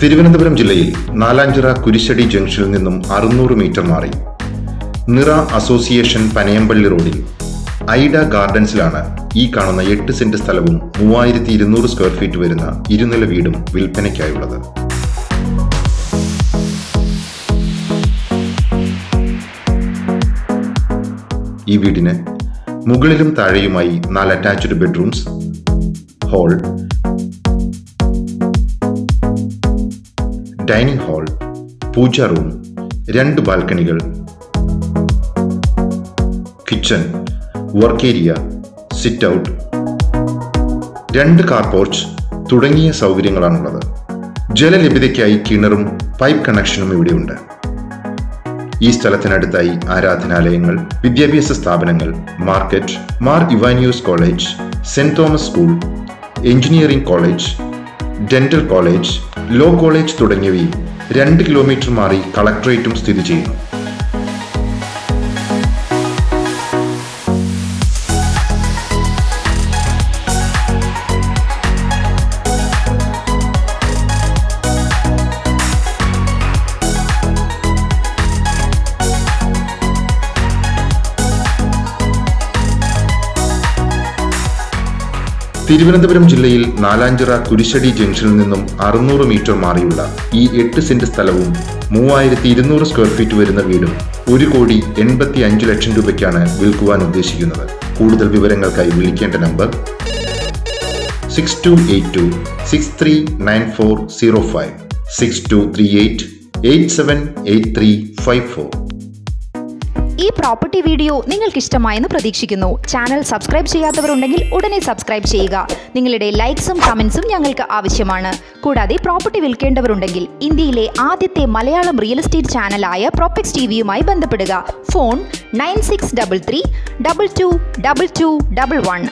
തിരുവനന്തപുരം ജില്ലയിൽ നാലാഞ്ചിറ കുരിശടി ജംഗ്ഷനിൽ നിന്നും അറുന്നൂറ് മീറ്റർ മാറി നിറ അസോസിയേഷൻ പനയമ്പള്ളി റോഡിൽ ഐഡ ഗാർഡൻസിലാണ് ഈ കാണുന്ന എട്ട് സെന്റ് സ്ഥലവും മൂവായിരത്തി ഇരുന്നൂറ് സ്ക്വയർ ഫീറ്റ് വരുന്ന ഇരുനില വീടും വിൽപ്പനയ്ക്കായുള്ളത് ഈ വീടിന് മുകളിലും താഴെയുമായി നാല് attached bedrooms hall dining hall pooja room രണ്ട് ബാൽക്കണികൾ kitchen work area sit out രണ്ട് കാർ പോർച്ച് തുടങ്ങിയ സൗകര്യങ്ങളാണുള്ളത് ജലലഭ്യതയ്ക്കായി കിണറും പൈപ്പ് കണക്ഷനും ഇവിടെയുണ്ട് ഈ സ്ഥലത്തിനടുത്തായി ആരാധനാലയങ്ങൾ വിദ്യാഭ്യാസ സ്ഥാപനങ്ങൾ market Mar Ivanios college saint Thomas school engineering college dental college law college തുടങ്ങിയവയും രണ്ട് കിലോമീറ്റർ മാറി കളക്ടറേറ്റും സ്ഥിതി ചെയ്യുന്നു തിരുവനന്തപുരം ജില്ലയിൽ നാലാഞ്ചിറ കുരിശടി ജംഗ്ഷനിൽ നിന്നും അറുന്നൂറ് മീറ്റർ മാറിയുള്ള ഈ എട്ട് സെന്റ് സ്ഥലവും മൂവായിരത്തി ഇരുന്നൂറ് സ്ക്വയർ ഫീറ്റ് വരുന്ന വീടും ഒരു കോടി എൺപത്തി അഞ്ച് ലക്ഷം രൂപയ്ക്കാണ് വിൽക്കുവാൻ ഉദ്ദേശിക്കുന്നത് കൂടുതൽ വിവരങ്ങൾക്കായി വിളിക്കേണ്ട number six two eight two six three nine four zero five six two three eight eight seven eight three five four ഈ പ്രോപ്പർട്ടി വീഡിയോ നിങ്ങൾക്ക് ഇഷ്ടമായെന്ന് പ്രതീക്ഷിക്കുന്നു ചാനൽ സബ്സ്ക്രൈബ് ചെയ്യാത്തവരുണ്ടെങ്കിൽ ഉടനെ സബ്സ്ക്രൈബ് ചെയ്യുക നിങ്ങളുടെ ലൈക്സും കമൻസും ഞങ്ങൾക്ക് ആവശ്യമാണ് കൂടാതെ പ്രോപ്പർട്ടി വിൽക്കേണ്ടവരുണ്ടെങ്കിൽ ഇന്ത്യയിലെ ആദ്യത്തെ മലയാളം റിയൽ എസ്റ്റേറ്റ് ചാനലായ പ്രോപ്പക്സ് ടി വിയുമായി ബന്ധപ്പെടുക phone nine six double three double two double two double one